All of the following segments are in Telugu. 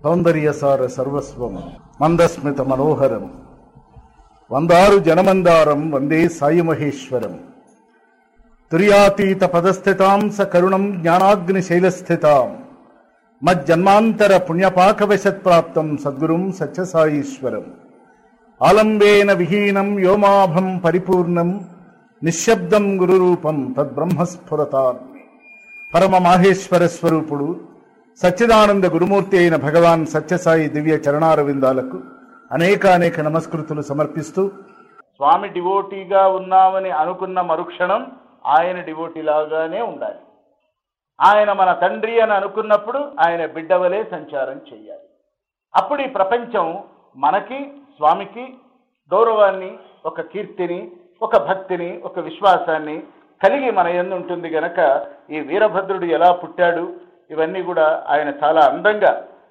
సౌందర్యసార సర్వస్వం మందస్మిత మనోహరం వందారు జనమందారం వందే సాయి మహేశ్వరం తుర్యాతీత పదస్థితాం స కరుణం జ్ఞానాగ్ని శైలస్థితాం మజ్జన్మాంతర పుణ్యపాకవశత్ప్రాప్తం సద్గురుం సత్యసాయీశ్వరం ఆలంబేన విహీనం వ్యోమాభం పరిపూర్ణం నిశ్శబ్దం గురురూపం తద్బ్రహ్మస్ఫురతాన్ని పరమ మాహేశ్వర స్వరూపుడు సచ్చిదానంద గురుమూర్తి అయిన భగవాన్ సత్యసాయి దివ్య చరణారవిందాలకు అనేక అనేక నమస్కృతులు సమర్పిస్తూ స్వామి డివోటీగా ఉన్నామని అనుకున్న మరుక్షణం ఆయన డివోటీలాగానే ఉండాలి ఆయన మన తండ్రి అని అనుకున్నప్పుడు ఆయన బిడ్డవలే సంచారం చెయ్యాలి అప్పుడు ఈ ప్రపంచం మనకి స్వామికి గౌరవాన్ని ఒక కీర్తిని ఒక భక్తిని ఒక విశ్వాసాన్ని కలిగి మన ఎందు ఉంటుంది గనక ఈ వీరభద్రుడు ఎలా పుట్టాడు ఇవన్నీ కూడా ఆయన చాలా అందంగా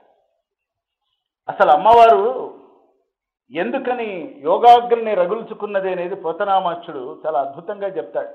అసలు అమ్మవారు ఎందుకని యోగాగ్ని రగుల్చుకున్నది అనేది పోతనామాచుడు చాలా అద్భుతంగా చెప్తాడు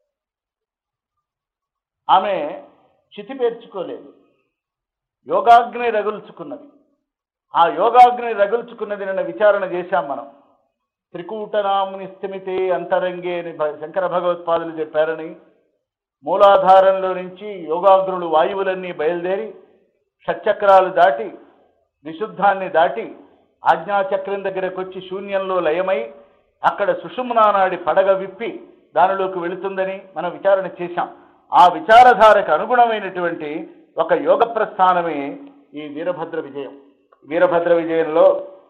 ఆమె చితి పేర్చుకోలేదు యోగాగ్ని రగుల్చుకున్నది ఆ యోగాగ్ని రగుల్చుకున్నది నిన్న విచారణ చేశాం మనం త్రికూటనాముని స్థిమితే అంతరంగే అని భ- శంకర భగవత్పాదులు చెప్పారని మూలాధారంలో నుంచి యోగాగ్రులు వాయువులన్నీ బయలుదేరి షట్చక్రాలు దాటి విశుద్ధాన్ని దాటి ఆజ్ఞాచక్రం దగ్గరకు వచ్చి శూన్యంలో లయమై అక్కడ సుషుమ్నానాడి పడగ విప్పి దానిలోకి వెళుతుందని మనం విచారణ చేశాం ఆ విచారధారకు అనుగుణమైనటువంటి ఒక యోగ ప్రస్థానమే ఈ వీరభద్ర విజయం వీరభద్ర విజయంలో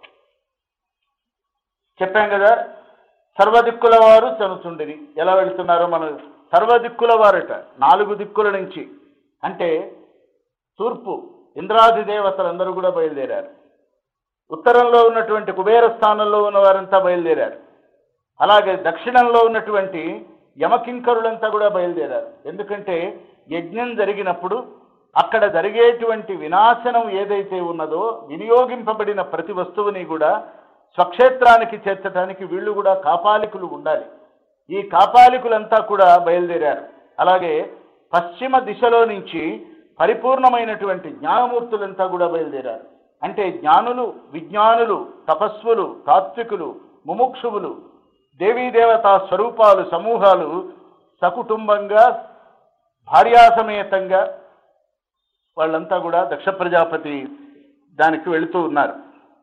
చెప్పాం కదా సర్వదిక్కుల వారు చనుచుండిరి ఎలా వెళుతున్నారో మనం సర్వదిక్కుల వారట నాలుగు దిక్కుల నుంచి అంటే తూర్పు ఇంద్రాది దేవతలందరూ కూడా బయలుదేరారు ఉత్తరంలో ఉన్నటువంటి కుబేర స్థానంలో ఉన్న వారంతా బయలుదేరారు అలాగే దక్షిణంలో ఉన్నటువంటి యమకింకరులంతా కూడా బయలుదేరారు ఎందుకంటే యజ్ఞం జరిగినప్పుడు అక్కడ జరిగేటువంటి వినాశనం ఏదైతే ఉన్నదో వినియోగింపబడిన ప్రతి వస్తువుని కూడా స్వక్షేత్రానికి చేర్చడానికి వీళ్ళు కూడా కాపాలికులు ఉండాలి ఈ కాపాలికులంతా కూడా బయలుదేరారు అలాగే పశ్చిమ దిశలో నుంచి పరిపూర్ణమైనటువంటి జ్ఞానమూర్తులంతా కూడా బయలుదేరారు అంటే జ్ఞానులు విజ్ఞానులు తపస్సులు తాత్వికులు ముముక్షువులు దేవీదేవతా స్వరూపాలు సమూహాలు సకుటుంబంగా భార్యాసమేతంగా వాళ్ళంతా కూడా దక్ష ప్రజాపతి దానికి వెళుతూ ఉన్నారు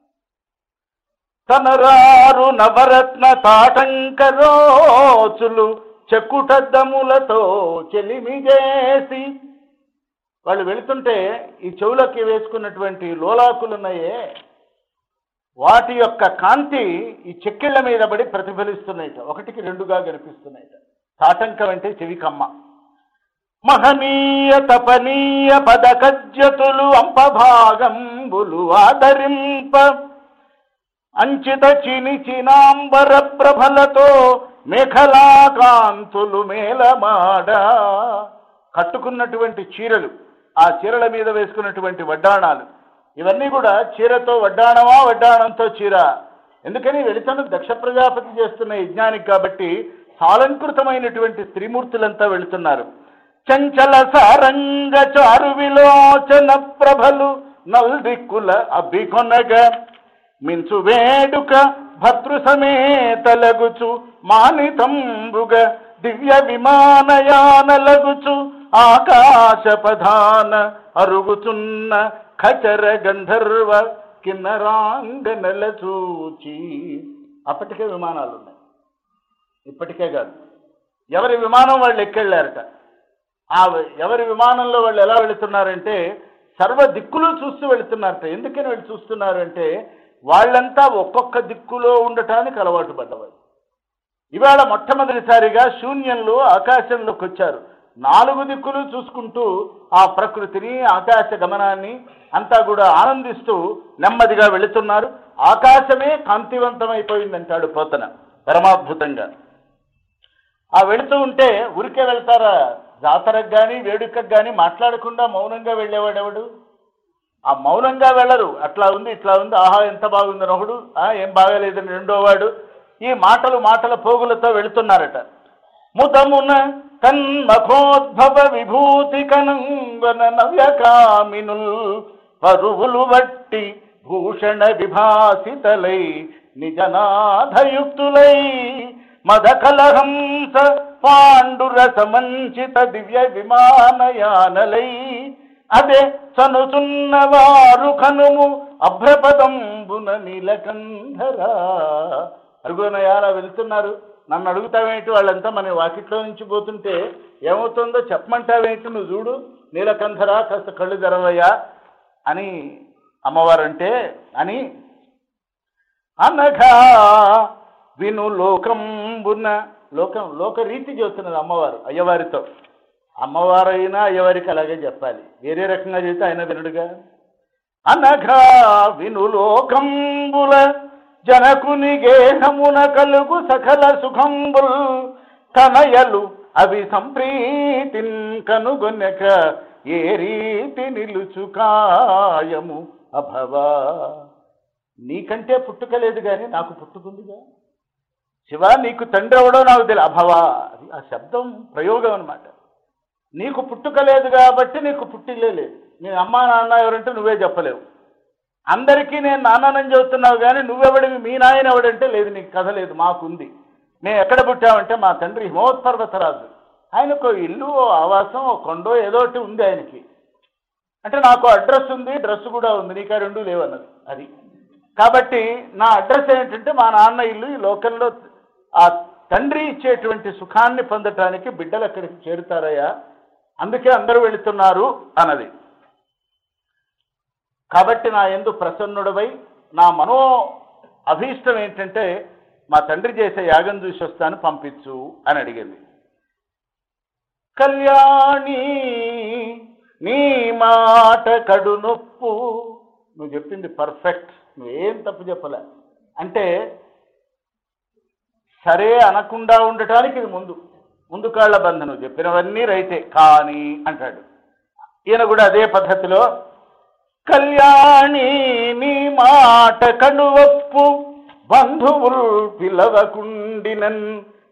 తనరారు నవరత్న తాటంకరోచులు చెక్కుటద్దములతో చెలిమి చేసి వాళ్ళు వెళుతుంటే ఈ చెవులకి వేసుకున్నటువంటి లోలాకులున్నాయే వాటి యొక్క కాంతి ఈ చెక్కిళ్ళ మీద పడి ప్రతిఫలిస్తున్నాయిట ఒకటికి రెండుగా కనిపిస్తున్నాయిట తాటంకం అంటే చెవికమ్మ మహనీయ తపనీయ పదకజ్యతులు అంపభాగంబులు ఆదరింప అంచిత చిని చినాంబర ప్రభలతో మేఖలాకాంతులు మేలమాడ కట్టుకున్నటువంటి చీరలు ఆ చీరల మీద వేసుకున్నటువంటి వడ్డాణాలు ఇవన్నీ కూడా చీరతో వడ్డాణమా వడ్డాణంతో చీర ఎందుకని వెళితను దక్ష ప్రజాపతి చేస్తున్న యజ్ఞానికి కాబట్టి సాలంకృతమైనటువంటి స్త్రీమూర్తులంతా వెళుతున్నారు చంచల సారంగ చారు విలోచన ప్రభలు నల్దిక్కుల అభికొనగా మించు వేడుక భద్రు సమేతలగుచు మానితంబుగ దివ్య విమానయానలగుచు ఆకాశ ప్రధాన అరుగుచున్న ఖచర గంధర్వ కిన్నరాంగనల చూచి అప్పటికే విమానాలు ఉన్నాయి ఇప్పటికే కాదు ఎవరి విమానం వాళ్ళు ఎక్కెళ్ళారట ఆ ఎవరి విమానంలో వాళ్ళు ఎలా వెళుతున్నారంటే సర్వ దిక్కులు చూస్తూ వెళుతున్నారట ఎందుకని వీళ్ళు చూస్తున్నారు అంటే వాళ్ళంతా ఒక్కొక్క దిక్కులో ఉండటానికి అలవాటు పడ్డవారు ఇవాళ మొట్టమొదటిసారిగా శూన్యంలో ఆకాశంలోకి వచ్చారు నాలుగు దిక్కులు చూసుకుంటూ ఆ ప్రకృతిని ఆకాశ గమనాన్ని అంతా కూడా ఆనందిస్తూ నెమ్మదిగా వెళుతున్నారు ఆకాశమే కాంతివంతమైపోయిందంటాడు పోతన పరమాద్భుతంగా ఆ వెళుతూ ఉంటే ఊరికే వెళ్తారా జాతరకు కానీ వేడుకకు కానీ మాట్లాడకుండా మౌనంగా వెళ్ళేవాడెవడు ఆ మౌనంగా వెళ్ళరు అట్లా ఉంది ఇట్లా ఉంది ఆహా ఎంత బాగుంది ఒకడు ఆ ఏం బాగాలేదని రెండోవాడు ఈ మాటలు మాటల పోగులతో వెళుతున్నారట ముదమున తన్మఖోద్భవ విభూతి కనంగన నవ్యకామినుల్ పరువులు వట్టి భూషణ విభాసితలై నిజనాథయుక్తులై మదకలహంస పాండురస మంచిత దివ్య విమానయానలై అదే చనుచున్నవారు కనుము అభ్రపదంబున నీలకంధరా అరుగునయాల వెళ్తున్నారు నన్ను అడుగుతావేంటి వాళ్ళంతా మన వాకిట్లో నుంచి పోతుంటే ఏమవుతుందో చెప్పమంటావేంటి నువ్వు చూడు నీలకంధరా కాస్త కళ్ళు తెరవయ్యా అని అమ్మవారంటే అని అనగా విను లోకంబున లోకం లోక రీతి చెబుతున్నది అమ్మవారు అయ్యవారితో అమ్మవారైనా అయ్యవారికి అలాగే చెప్పాలి వేరే రకంగా చెబితే ఆయన వినుడుగా అనగా విను లోకంబుల జనకుని గేహమున కలుగు సకల సుఖంబుల్ కనయలు అవి సంప్రీతిన్ కనుగొనక ఏ రీతి నిలుచు కాయము అభవా నీకంటే పుట్టుక లేదు కానీ నాకు పుట్టుకుందిగా శివ నీకు తండ్రి అవడో నాకు తెలియదు అభవా అది ఆ శబ్దం ప్రయోగం అన్నమాట నీకు పుట్టుక లేదు కాబట్టి నీకు పుట్టిల్లే లేదు నీ అమ్మా నాన్న ఎవరంటే నువ్వే చెప్పలేవు అందరికీ నేను నాన్ననని చెబుతున్నావు కానీ నువ్వెవడివి మీ నాయన ఎవడంటే లేదు నీకు కథ లేదు మాకుంది మేము ఎక్కడ పుట్టామంటే మా తండ్రి హిమోత్పర్వతరాజు ఆయనకు ఓ ఇల్లు ఓ ఆవాసం ఓ కొండో ఏదో ఒకటి ఉంది ఆయనకి అంటే నాకు అడ్రస్ ఉంది డ్రెస్ కూడా ఉంది నీకు ఆ రెండు లేవన్నది అది కాబట్టి నా అడ్రస్ ఏంటంటే మా నాన్న ఇల్లు ఈ లోకల్లో ఆ తండ్రి ఇచ్చేటువంటి సుఖాన్ని పొందటానికి బిడ్డలు అక్కడికి చేరుతారయ్యా అందుకే అందరూ వెళుతున్నారు అన్నది కాబట్టి నా ఎందు ప్రసన్నుడవై నా మనో అభీష్టం ఏంటంటే మా తండ్రి చేసే యాగం చూసి వస్తాను పంపించు అని అడిగింది కళ్యాణి నీ మాట కడు నొప్పు నువ్వు చెప్పింది పర్ఫెక్ట్ నువ్వేం తప్పు చెప్పలే అంటే సరే అనకుండా ఉండటానికి ఇది ముందు ముందు కాళ్ళ బంధను చెప్పినవన్నీ రైతే కానీ అంటాడు ఈయన కూడా అదే పద్ధతిలో కళ్యాణి నీ మాట కనువప్పు బంధువుల్ పిలవకుండినన్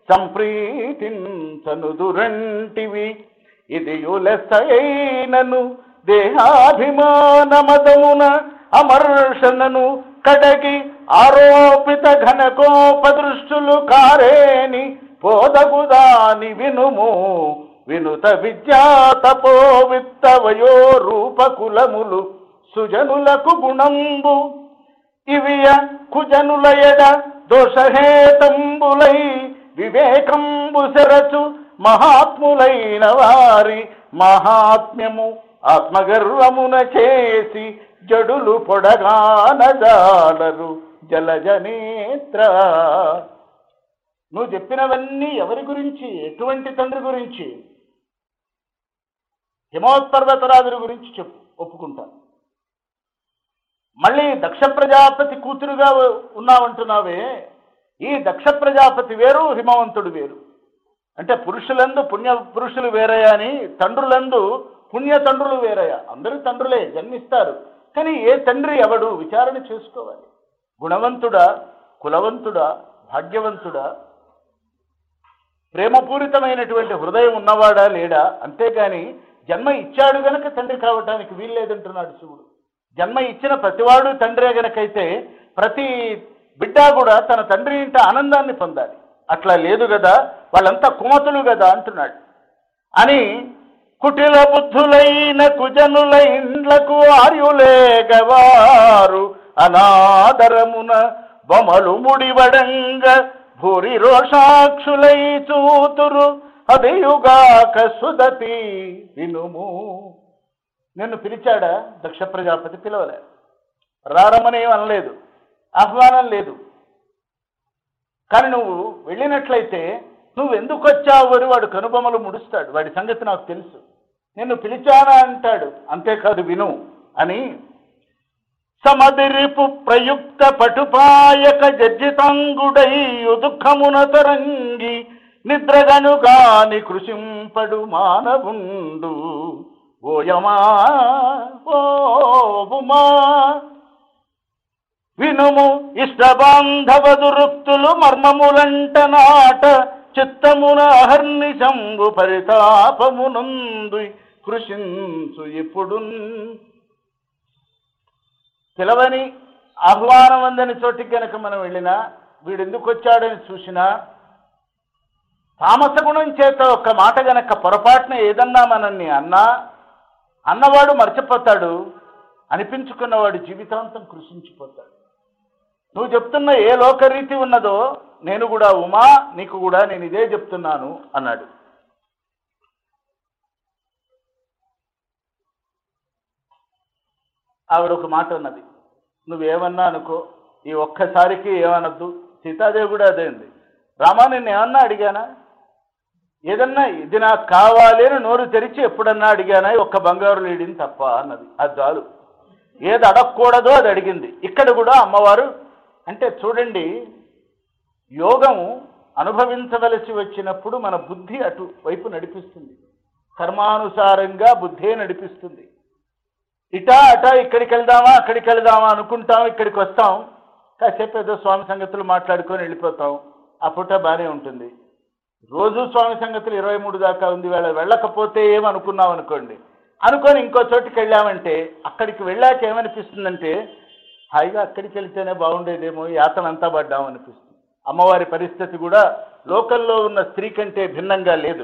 సంప్రీతించనుదురంటివి ఇది యులసైనను దేహాభిమాన మదమున అమర్షణను కడగి ఆరోపిత ఘనకోప దృష్టులు కారేని పోదగుదాని వినుము వినుత విద్యా తపో విత్త వయో రూపకులములు సుజనులకు గుణంబు ఇవియ కుజనుల ఎడ దోషహేతంబులై వివేకంబు సెరచు మహాత్ములైన వారి మహాత్మ్యము ఆత్మగర్వమున చేసి జడులు పొడగానజాలరు జలజనేత్ర నువ్వు చెప్పినవన్నీ ఎవరి గురించి ఎటువంటి తండ్రి గురించి హిమోత్పర్వతరాజుల గురించి చెప్పు ఒప్పుకుంటాను మళ్ళీ దక్ష ప్రజాపతి కూతురుగా ఉన్నావంటున్నావే ఈ దక్ష ప్రజాపతి వేరు హిమవంతుడు వేరు అంటే పురుషులందు పుణ్య పురుషులు వేరయ్యా అని తండ్రులందు పుణ్య తండ్రులు వేరయ్యా అందరూ తండ్రులే జన్మిస్తారు కానీ ఏ తండ్రి ఎవడు విచారణ చేసుకోవాలి గుణవంతుడా కులవంతుడా భాగ్యవంతుడా ప్రేమపూరితమైనటువంటి హృదయం ఉన్నవాడా లేడా అంతేగాని జన్మ ఇచ్చాడు గనక తండ్రి కావటానికి వీల్లేదంటున్నాడు శివుడు జన్మ ఇచ్చిన ప్రతివాడు తండ్రే గనకైతే ప్రతి బిడ్డ కూడా తన తండ్రి ఇంట ఆనందాన్ని పొందాలి అట్లా లేదు కదా వాళ్ళంతా కుమతులు కదా అంటున్నాడు అని కుటిల బుద్ధులైన కుజనుల ఇండ్లకు ఆర్యులేగవారు అనాదరమున బొమలు ముడివడంగ భూరి రోషాక్షులై చూతురు అదియుగాక సుదతి వినుము నిన్ను పిలిచాడా దక్ష ప్రజాపతి పిలవలే రారమనేం అనలేదు ఆహ్వానం లేదు కానీ నువ్వు వెళ్ళినట్లయితే నువ్వు ఎందుకు వచ్చావు అని వాడు కనుబొమ్మలు ముడుస్తాడు వాడి సంగతి నాకు తెలుసు నిన్ను పిలిచానా అంటాడు అంతేకాదు విను అని సమదిరిపు ప్రయుక్త పటుపాయక జడ్జితంగుడై దుఃఖమున తరంగి నిద్రగనుగాని కృషింపడు మానవుండు ఓయమా ఓమా వినుము ఇష్టబాంధవ దురుక్తులు మర్మములంట నాట చిత్తమున అహర్నిశంబు పరితాపమునందు కృషించు ఇప్పుడు పిలవని ఆహ్వానం అందని చోటికి గనక మనం వెళ్ళినా వీడు ఎందుకు వచ్చాడని చూసినా తామస గుణం చేత ఒక్క మాట గనక పొరపాటున ఏదన్నా మనల్ని అన్నా అన్నవాడు మర్చిపోతాడు అనిపించుకున్నవాడు జీవితాంతం కృషించిపోతాడు నువ్వు చెప్తున్న ఏ లోకరీతి ఉన్నదో నేను కూడా ఉమా నీకు కూడా నేను ఇదే చెప్తున్నాను అన్నాడు ఆవిడ ఒక మాట అన్నది నువ్వేమన్నా అనుకో ఈ ఒక్కసారికి ఏమనొద్దు సీతాదేవి కూడా అదే ఉంది రామా నేను ఏమన్నా అడిగానా ఏదన్నా ఇది నాకు కావాలి అని నోరు తెరిచి ఎప్పుడన్నా అడిగానా ఈ ఒక్క బంగారు లేడిని తప్ప అన్నది అది చాలు ఏది అడగకూడదో అది అడిగింది ఇక్కడ కూడా అమ్మవారు అంటే చూడండి యోగం అనుభవించవలసి వచ్చినప్పుడు మన బుద్ధి అటు వైపు నడిపిస్తుంది కర్మానుసారంగా బుద్ధే నడిపిస్తుంది ఇటా అటా ఇక్కడికి వెళ్దామా అక్కడికి వెళ్దామా అనుకుంటాం ఇక్కడికి వస్తాం కాసేపు ఏదో స్వామి సంగతులు మాట్లాడుకొని వెళ్ళిపోతాం ఆ పూట బాగానే ఉంటుంది రోజు స్వామి సంగతులు ఇరవై మూడు దాకా ఉంది వేళ వెళ్ళకపోతే ఏమనుకున్నాం అనుకోండి అనుకొని ఇంకో చోటికి వెళ్ళామంటే అక్కడికి వెళ్ళాక ఏమనిపిస్తుందంటే హాయిగా అక్కడికి వెళ్తేనే బాగుండేదేమో యాతన అంతా పడ్డాం అనిపిస్తుంది అమ్మవారి పరిస్థితి కూడా లోకల్లో ఉన్న స్త్రీ కంటే భిన్నంగా లేదు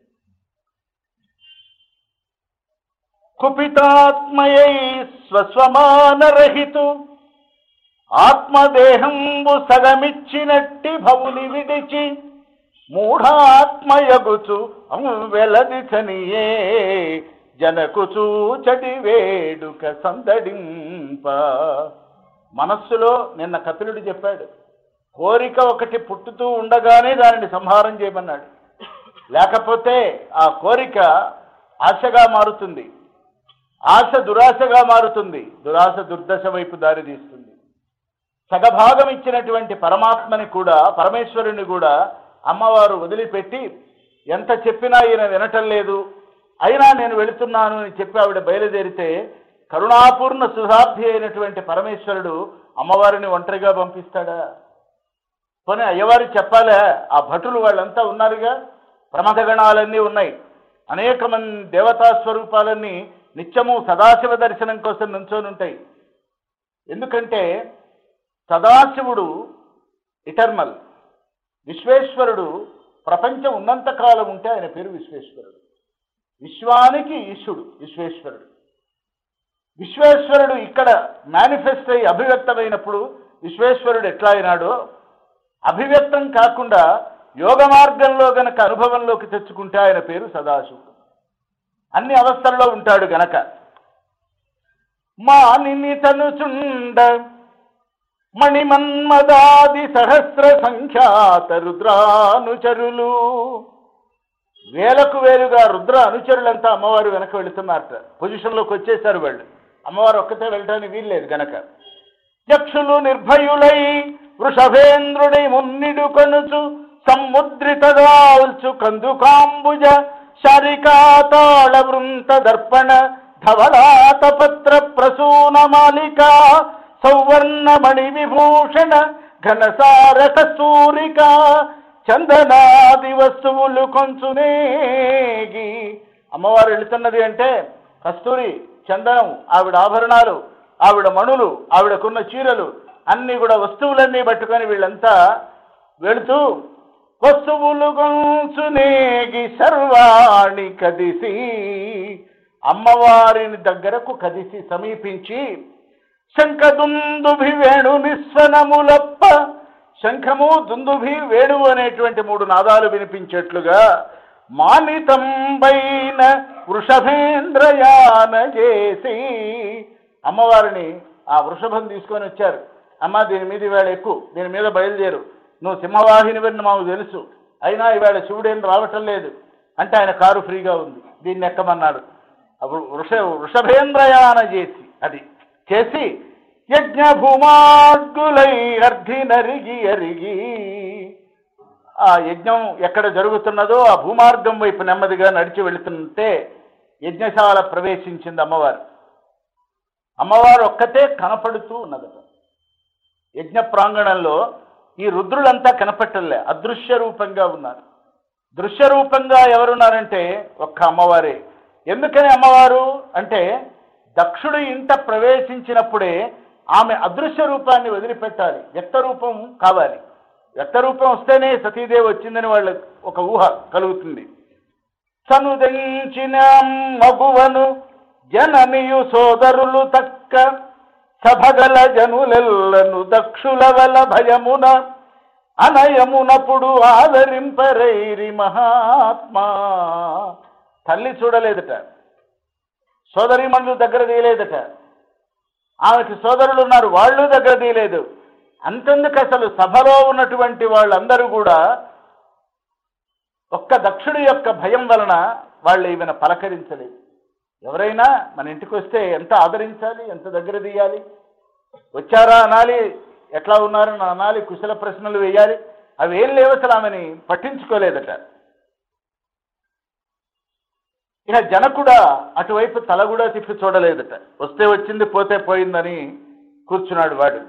కుపితాత్మయై స్వస్వమానరహితు ఆత్మదేహంబు సగమిచ్చినట్టి భవుని విడిచి మూఢాత్మయగుచు వెలది చనియే జనకు చూచడి వేడుక సందడింప మనస్సులో నిన్న కపిలుడు చెప్పాడు కోరిక ఒకటి పుట్టుతూ ఉండగానే దానిని సంహారం చేయమన్నాడు లేకపోతే ఆ కోరిక ఆశగా మారుతుంది ఆశ దురాశగా మారుతుంది దురాశ దుర్దశ వైపు దారితీస్తుంది సగభాగం ఇచ్చినటువంటి పరమాత్మని కూడా పరమేశ్వరుని కూడా అమ్మవారు వదిలిపెట్టి ఎంత చెప్పినా ఈయన వినటం లేదు అయినా నేను వెళుతున్నాను అని చెప్పి ఆవిడ బయలుదేరితే కరుణాపూర్ణ సుధాబ్ది అయినటువంటి పరమేశ్వరుడు అమ్మవారిని ఒంటరిగా పంపిస్తాడా పోనీ అయ్యవారికి చెప్పాలే ఆ భటులు వాళ్ళంతా ఉన్నారుగా ప్రమథగణాలన్నీ ఉన్నాయి అనేక మంది దేవతా స్వరూపాలన్నీ నిత్యము సదాశివ దర్శనం కోసం నుంచొని ఉంటాయి ఎందుకంటే సదాశివుడు ఇటర్మల్ విశ్వేశ్వరుడు ప్రపంచం ఉన్నంత కాలం ఉంటే ఆయన పేరు విశ్వేశ్వరుడు విశ్వానికి ఈశుడు విశ్వేశ్వరుడు విశ్వేశ్వరుడు ఇక్కడ మేనిఫెస్ట్ అయి అభివ్యక్తమైనప్పుడు విశ్వేశ్వరుడు ఎట్లా అయినాడో అభివ్యక్తం కాకుండా యోగ మార్గంలో గనక అనుభవంలోకి తెచ్చుకుంటే ఆయన పేరు సదాశివుడు అన్ని అవస్థల్లో ఉంటాడు గనక మానిని తనుచుండ మణిమన్మదాది సహస్ర సంఖ్యాత రుద్రానుచరులు వేలకు వేలుగా రుద్ర అనుచరులంతా అమ్మవారు వెనక వెళుతున్నారట పొజిషన్లోకి వచ్చేసారు వాళ్ళు అమ్మవారు ఒక్కతే వెళ్ళడానికి వీల్లేదు గనక యక్షులు నిర్భయులై వృషభేంద్రుడై మున్నిడు కొనుచు సముద్రితదాల్చు కందుకాంబుజ శారికాతాళ వృంత దర్పణ ధవలాత పత్ర ప్రసూన మాలిక సౌవర్ణమణి విభూషణ ఘనసార కస్తూరిక చందనాది వస్తువులు కొంచునేగి అమ్మవారు వెళుతున్నది అంటే కస్తూరి చందనం ఆవిడ ఆభరణాలు ఆవిడ మణులు ఆవిడకున్న చీరలు అన్ని కూడా వస్తువులన్నీ పట్టుకొని వీళ్ళంతా వెళుతూ వస్తువులు గొంచునేగి సర్వాణి కదిసి అమ్మవారిని దగ్గరకు కదిసి సమీపించి శంఖదుందుభి వేణు నిస్వనములప్ప శంఖము దుందుభి వేణువు అనేటువంటి మూడు నాదాలు వినిపించేట్లుగా మానితంబైన వృషభేంద్రయాన చేసి అమ్మవారిని ఆ వృషభం తీసుకొని వచ్చారు అమ్మ దీని మీద ఈవేళ ఎక్కువ దీని మీద బయలుదేరు నువ్వు సింహవాహినివని మాకు తెలుసు అయినా ఈవేళ శివుడేం రావటం లేదు అంటే ఆయన కారు ఫ్రీగా ఉంది దీన్ని ఎక్కమన్నాడు అప్పుడు వృష వృషభేంద్రయాన చేసి అది చేసి యజ్ఞ భూమార్గులై అర్ధి నరిగి అరిగి ఆ యజ్ఞం ఎక్కడ జరుగుతున్నదో ఆ భూమార్గం వైపు నెమ్మదిగా నడిచి వెళుతుంటే యజ్ఞశాల ప్రవేశించింది అమ్మవారు అమ్మవారు ఒక్కతే కనపడుతూ ఉన్నదట యజ్ఞ ప్రాంగణంలో ఈ రుద్రులంతా కనపట్టలే అదృశ్య రూపంగా ఉన్నారు దృశ్య రూపంగా ఎవరున్నారంటే ఒక్క అమ్మవారే ఎందుకని అమ్మవారు అంటే దక్షుడు ఇంట ప్రవేశించినప్పుడే ఆమె అదృశ్య రూపాన్ని వదిలిపెట్టాలి వ్యక్త రూపం కావాలి వ్యక్త రూపం వస్తేనే సతీదేవి వచ్చిందని వాళ్ళకి ఒక ఊహ కలుగుతుంది సనుదించిన మగువను జననియు సోదరులు తక్క సభగల జనులెల్లను దక్షుల వల భయమున అనయమునప్పుడు ఆదరింపరైరి మహాత్మా తల్లి చూడలేదట సోదరిమణులు దగ్గర తీయలేదట ఆమెకి సోదరులు ఉన్నారు వాళ్ళు దగ్గర తీయలేదు అంతెందుకు అసలు సభలో ఉన్నటువంటి వాళ్ళందరూ కూడా ఒక్క దక్షుడి యొక్క భయం వలన వాళ్ళు ఈమెను పలకరించలేదు ఎవరైనా మన ఇంటికి వస్తే ఎంత ఆదరించాలి ఎంత దగ్గర తీయాలి వచ్చారా అనాలి ఎట్లా ఉన్నారని అనాలి కుశల ప్రశ్నలు వేయాలి అవి ఏం లేవు అసలు ఆమెని పట్టించుకోలేదట ఇక జనకుడా అటువైపు తల కూడా తిప్పి చూడలేదట వస్తే వచ్చింది పోతే పోయిందని కూర్చున్నాడు వాడు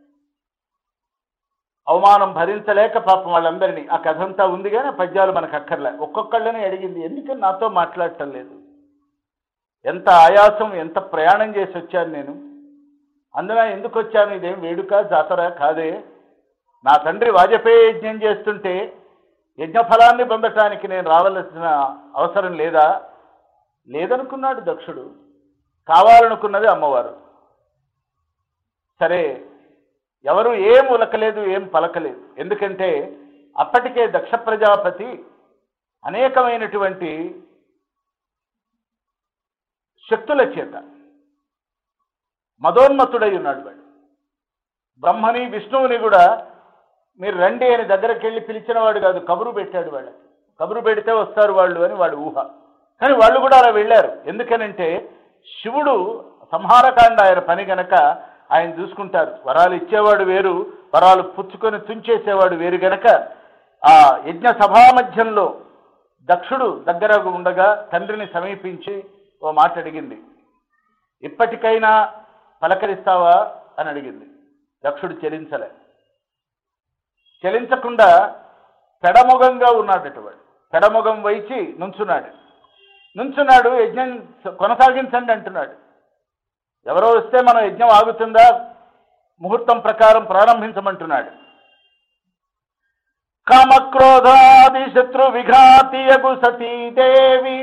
అవమానం భరించలేక పాపం వాళ్ళందరినీ ఆ కథ అంతా ఉంది కానీ ఆ పద్యాలు మనకు అక్కర్లే ఒక్కొక్కళ్ళని అడిగింది ఎందుకని నాతో మాట్లాడటం లేదు ఎంత ఆయాసం ఎంత ప్రయాణం చేసి వచ్చాను నేను అందున ఎందుకు వచ్చాను ఇదేం వేడుక జాతర కాదే నా తండ్రి వాజపేయి యజ్ఞం చేస్తుంటే యజ్ఞఫలాన్ని పొందటానికి నేను రావలసిన అవసరం లేదా లేదనుకున్నాడు దక్షుడు కావాలనుకున్నది అమ్మవారు సరే ఎవరు ఏం ఉలకలేదు ఏం పలకలేదు ఎందుకంటే అప్పటికే దక్ష ప్రజాపతి అనేకమైనటువంటి శక్తుల చేత మదోన్మత్తుడై ఉన్నాడు వాడు బ్రహ్మని విష్ణువుని కూడా మీరు రండి అని దగ్గరికి వెళ్ళి పిలిచిన వాడు కాదు కబురు పెట్టాడు వాళ్ళకి కబురు పెడితే వస్తారు వాళ్ళు అని వాడు ఊహ కానీ వాళ్ళు కూడా అలా వెళ్ళారు ఎందుకనంటే శివుడు సంహారకాండ ఆయన పని గనక ఆయన చూసుకుంటారు వరాలు ఇచ్చేవాడు వేరు వరాలు పుచ్చుకొని తుంచేసేవాడు వేరు గనక ఆ యజ్ఞ సభా మధ్యంలో దక్షుడు దగ్గర ఉండగా తండ్రిని సమీపించి ఓ మాట అడిగింది ఇప్పటికైనా పలకరిస్తావా అని అడిగింది దక్షుడు చెలించలే చెలించకుండా పెడముఖంగా ఉన్నాడట వాడు పెడముఖం వైచి నుంచున్నాడు నుంచున్నాడు యజ్ఞం కొనసాగించండి అంటున్నాడు ఎవరో వస్తే మనం యజ్ఞం ఆగుతుందా ముహూర్తం ప్రకారం ప్రారంభించమంటున్నాడు కామక్రోధాది శత్రు విఘాతియగు సతీదేవి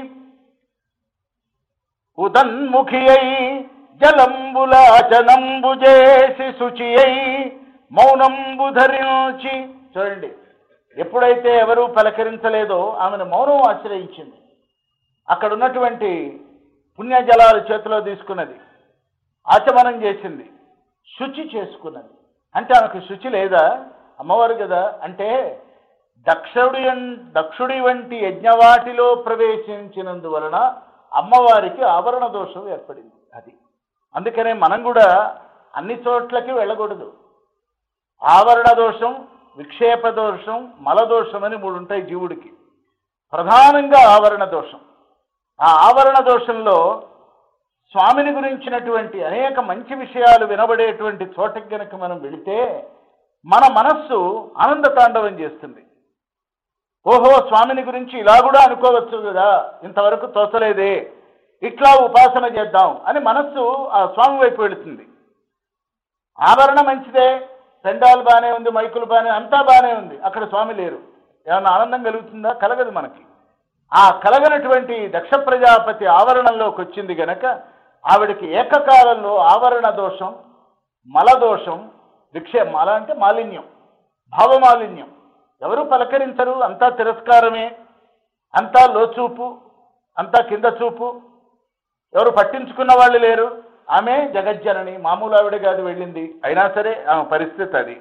ఉదన్ముఖి అయి జలంబుల అచనంబు చేసి శుచి అయి మౌనంబు ధరించి చూడండి ఎప్పుడైతే ఎవరూ పలకరించలేదో ఆమెను మౌనం ఆశ్రయించింది అక్కడ ఉన్నటువంటి పుణ్యజలాలు చేతిలో తీసుకున్నది ఆచమనం చేసింది శుచి చేసుకున్నది అంటే ఆమెకు శుచి లేదా అమ్మవారు కదా అంటే దక్షుడి దక్షుడి వంటి యజ్ఞవాటిలో ప్రవేశించినందువలన అమ్మవారికి ఆవరణ దోషం ఏర్పడింది అది అందుకనే మనం కూడా అన్ని చోట్లకి వెళ్ళకూడదు ఆవరణ దోషం విక్షేప దోషం మలదోషం అని మూడు ఉంటాయి జీవుడికి ప్రధానంగా ఆవరణ దోషం ఆ ఆవరణ దోషంలో స్వామిని గురించినటువంటి అనేక మంచి విషయాలు వినబడేటువంటి చోటకి గనక మనం వెళితే మన మనస్సు ఆనంద తాండవం చేస్తుంది ఓహో స్వామిని గురించి ఇలా కూడా అనుకోవచ్చు కదా ఇంతవరకు తోచలేదే ఇట్లా ఉపాసన చేద్దాం అని మనస్సు ఆ స్వామి వైపు వెళుతుంది ఆభరణ మంచిదే పెండాలు బాగానే ఉంది మైకులు బాగానే అంతా బాగానే ఉంది అక్కడ స్వామి లేరు ఏమన్నా ఆనందం కలుగుతుందా కలగదు మనకి ఆ కలగనటువంటి దక్ష ప్రజాపతి ఆవరణంలోకి వచ్చింది గనక ఆవిడకి ఏకకాలంలో ఆవరణ దోషం మలదోషం విక్షే మల అంటే మాలిన్యం భావమాలిన్యం ఎవరు పలకరించరు అంతా తిరస్కారమే అంతా లోచూపు అంతా కింద చూపు ఎవరు పట్టించుకున్న వాళ్ళు లేరు ఆమె జగజ్జనని మామూలు ఆవిడ కాదు వెళ్ళింది అయినా సరే ఆమె పరిస్థితి అది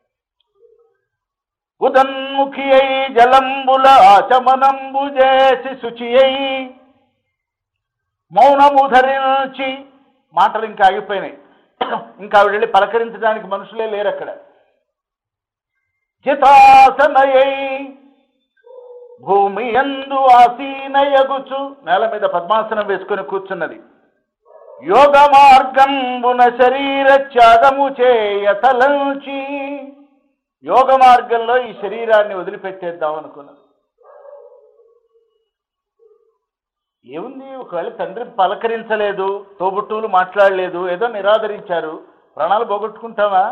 ఉదన్ముఖి అయి జలంబుల ఆచమనంబు చేసి శుచి అయి మౌనము ధరించి మాటలు ఇంకా ఆగిపోయినాయి ఇంకా ఆవిడ వెళ్ళి పలకరించడానికి మనుషులే లేరు అక్కడ జితాసనయై భూమి ఎందు ఆసీనయగుచు నేల మీద పద్మాసనం వేసుకుని కూర్చున్నది యోగ మార్గంబున శరీర త్యాగము చేయ తలంచి యోగ మార్గంలో ఈ శరీరాన్ని వదిలిపెట్టేద్దాం అనుకున్నది ఏముంది ఒకవేళ తండ్రి పలకరించలేదు తోబుట్టువులు మాట్లాడలేదు ఏదో నిరాదరించారు ప్రాణాలు పోగొట్టుకుంటావా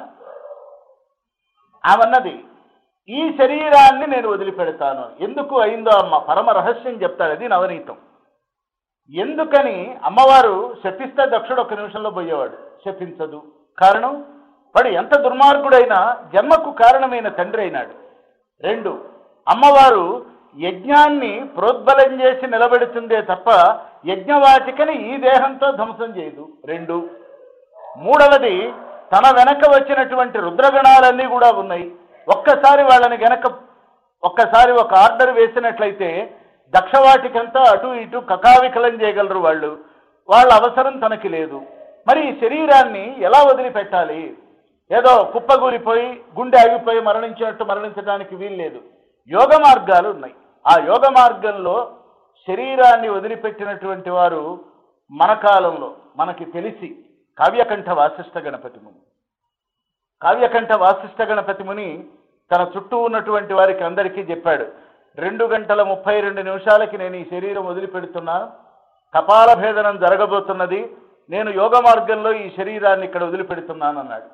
ఆమన్నది ఈ శరీరాన్ని నేను వదిలిపెడతాను ఎందుకు అయిందో అమ్మ పరమ రహస్యం చెప్తాడు అది నవనీతం ఎందుకని అమ్మవారు శపిస్తే దక్షుడు ఒక నిమిషంలో పోయేవాడు శపించదు కారణం వాడు ఎంత దుర్మార్గుడైనా జన్మకు కారణమైన తండ్రి అయినాడు రెండు అమ్మవారు యజ్ఞాన్ని ప్రోద్బలం చేసి నిలబెడుతుందే తప్ప యజ్ఞవాటికని ఈ దేహంతో ధ్వంసం చేయదు రెండు మూడవది తన వెనక వచ్చినటువంటి రుద్రగణాలన్నీ కూడా ఉన్నాయి ఒక్కసారి వాళ్ళని గనక ఒక్కసారి ఒక ఆర్డర్ వేసినట్లయితే దక్షవాటికంతా అటు ఇటు కకావికలం చేయగలరు వాళ్ళు వాళ్ళ అవసరం తనకి లేదు మరి ఈ శరీరాన్ని ఎలా వదిలిపెట్టాలి ఏదో కుప్పగూలిపోయి గుండె ఆగిపోయి మరణించినట్టు మరణించడానికి వీల్లేదు యోగ మార్గాలు ఉన్నాయి ఆ యోగ మార్గంలో శరీరాన్ని వదిలిపెట్టినటువంటి వారు మన కాలంలో మనకి తెలిసి కావ్యకంఠ వాసిష్ఠ గణపతి ముని కావ్యకంఠ వాసిష్ఠ గణపతి ముని తన చుట్టూ ఉన్నటువంటి వారికి అందరికీ చెప్పాడు రెండు గంటల ముప్పై రెండు నిమిషాలకి నేను ఈ శరీరం వదిలిపెడుతున్నాను కపాల భేదనం జరగబోతున్నది నేను యోగ మార్గంలో ఈ శరీరాన్ని ఇక్కడ వదిలిపెడుతున్నాను అన్నాడు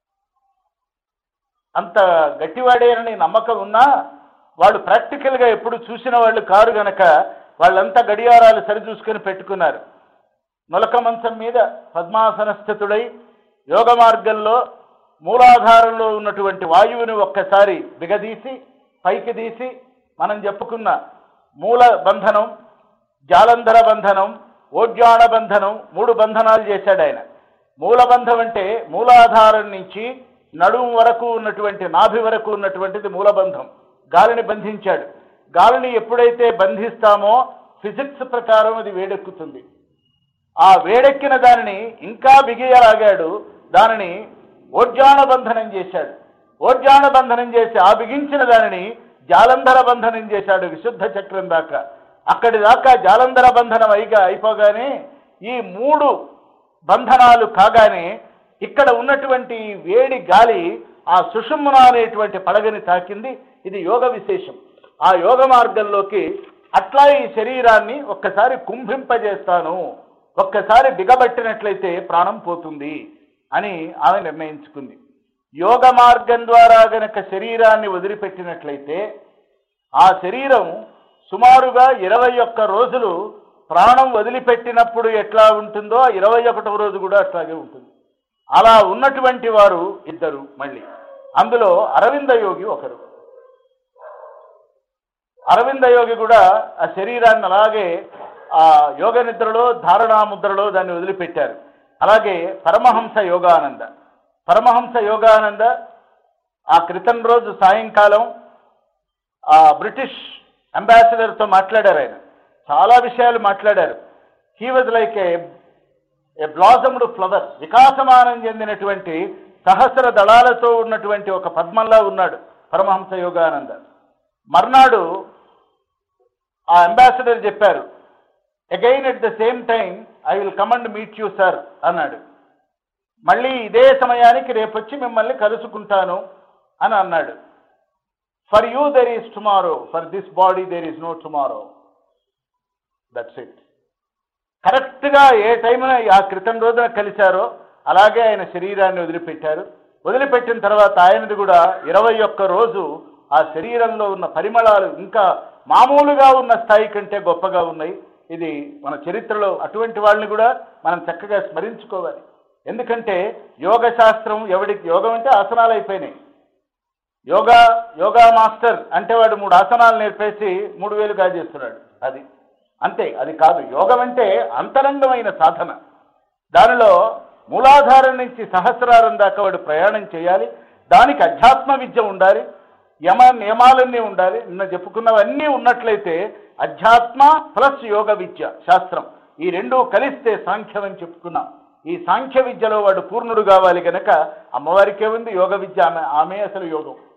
అంత గట్టివాడేనని నమ్మకం ఉన్నా వాళ్ళు ప్రాక్టికల్గా ఎప్పుడు చూసిన వాళ్ళు కారు గనక వాళ్ళంతా గడియారాలు సరిచూసుకొని పెట్టుకున్నారు నులక మంచం మీద పద్మాసన స్థితుడై యోగ మార్గంలో మూలాధారంలో ఉన్నటువంటి వాయువుని ఒక్కసారి బిగదీసి పైకి తీసి మనం చెప్పుకున్న మూల బంధనం జాలంధర బంధనం ఓడ్యాణ బంధనం మూడు బంధనాలు చేశాడు ఆయన మూలబంధం అంటే మూలాధారం నుంచి నడుము వరకు ఉన్నటువంటి నాభి వరకు ఉన్నటువంటిది మూలబంధం గాలిని బంధించాడు గాలిని ఎప్పుడైతే బంధిస్తామో ఫిజిక్స్ ప్రకారం అది వేడెక్కుతుంది ఆ వేడెక్కిన దానిని ఇంకా బిగియలాగాడు దానిని ఓడ్యాణ బంధనం చేశాడు ఓడ్యాణ బంధనం చేసి ఆ బిగించిన దానిని జాలంధర బంధనం చేశాడు విశుద్ధ చక్రం దాకా అక్కడి దాకా జాలంధర బంధనం అయిగా అయిపోగానే ఈ మూడు బంధనాలు కాగానే ఇక్కడ ఉన్నటువంటి ఈ వేడి గాలి ఆ సుషుమ్న అనేటువంటి పడగని తాకింది ఇది యోగ విశేషం ఆ యోగ మార్గంలోకి అట్లా ఈ శరీరాన్ని ఒక్కసారి కుంభింపజేస్తాను ఒక్కసారి బిగబట్టినట్లయితే ప్రాణం పోతుంది అని ఆమె నిర్ణయించుకుంది యోగ మార్గం ద్వారా గనక శరీరాన్ని వదిలిపెట్టినట్లయితే ఆ శరీరం సుమారుగా ఇరవై ఒక్క రోజులు ప్రాణం వదిలిపెట్టినప్పుడు ఎట్లా ఉంటుందో ఆ ఇరవై ఒకటవ రోజు కూడా అట్లాగే ఉంటుంది అలా ఉన్నటువంటి వారు ఇద్దరు మళ్ళీ అందులో అరవింద యోగి ఒకరు అరవింద యోగి కూడా ఆ శరీరాన్ని అలాగే ఆ యోగ నిద్రలో ధారణా ముద్రలో దాన్ని వదిలిపెట్టారు అలాగే పరమహంస యోగానంద పరమహంస యోగానంద ఆ క్రితం రోజు సాయంకాలం ఆ బ్రిటిష్ అంబాసిడర్తో మాట్లాడారు ఆయన చాలా విషయాలు మాట్లాడారు he was like a a blossomed flower వికాసమానం చెందినటువంటి సహస్ర దళాలతో ఉన్నటువంటి ఒక పద్మంలా ఉన్నాడు పరమహంస యోగానంద మర్నాడు ఆ అంబాసిడర్ చెప్పారు again at the same time I will come and meet you sir అన్నాడు మళ్ళీ ఇదే సమయానికి రేపొచ్చి మిమ్మల్ని కలుసుకుంటాను అని అన్నాడు for you there is tomorrow for this body there is no tomorrow that's it కరెక్ట్గా ఏ టైంన ఆ క్రితం రోజున కలిశారో అలాగే ఆయన శరీరాన్ని వదిలిపెట్టారు వదిలిపెట్టిన తర్వాత ఆయనది కూడా ఇరవై ఒక్క రోజు ఆ శరీరంలో ఉన్న పరిమళాలు ఇంకా మామూలుగా ఉన్న స్థాయి కంటే గొప్పగా ఉన్నాయి ఇది మన చరిత్రలో అటువంటి వాళ్ళని కూడా మనం చక్కగా స్మరించుకోవాలి ఎందుకంటే యోగ శాస్త్రం ఎవడికి యోగం అంటే ఆసనాలు అయిపోయినాయి యోగా యోగా మాస్టర్ అంటే వాడు మూడు ఆసనాలు నేర్పేసి మూడు వేలు గాజేస్తున్నాడు అది అంతే అది కాదు యోగం అంటే అంతరంగమైన సాధన దానిలో మూలాధారం నుంచి సహస్రారం దాకా వాడు ప్రయాణం చేయాలి దానికి అధ్యాత్మ విద్య ఉండాలి యమ నియమాలన్నీ ఉండాలి నిన్న చెప్పుకున్నవన్నీ ఉన్నట్లయితే అధ్యాత్మ ప్లస్ యోగ విద్య శాస్త్రం ఈ రెండు కలిస్తే సాంఖ్యం అని చెప్పుకున్నాం ఈ సాంఖ్య విద్యలో వాడు పూర్ణుడు కావాలి గనక అమ్మవారికే ఉంది యోగ విద్య ఆమె ఆమె అసలు యోగం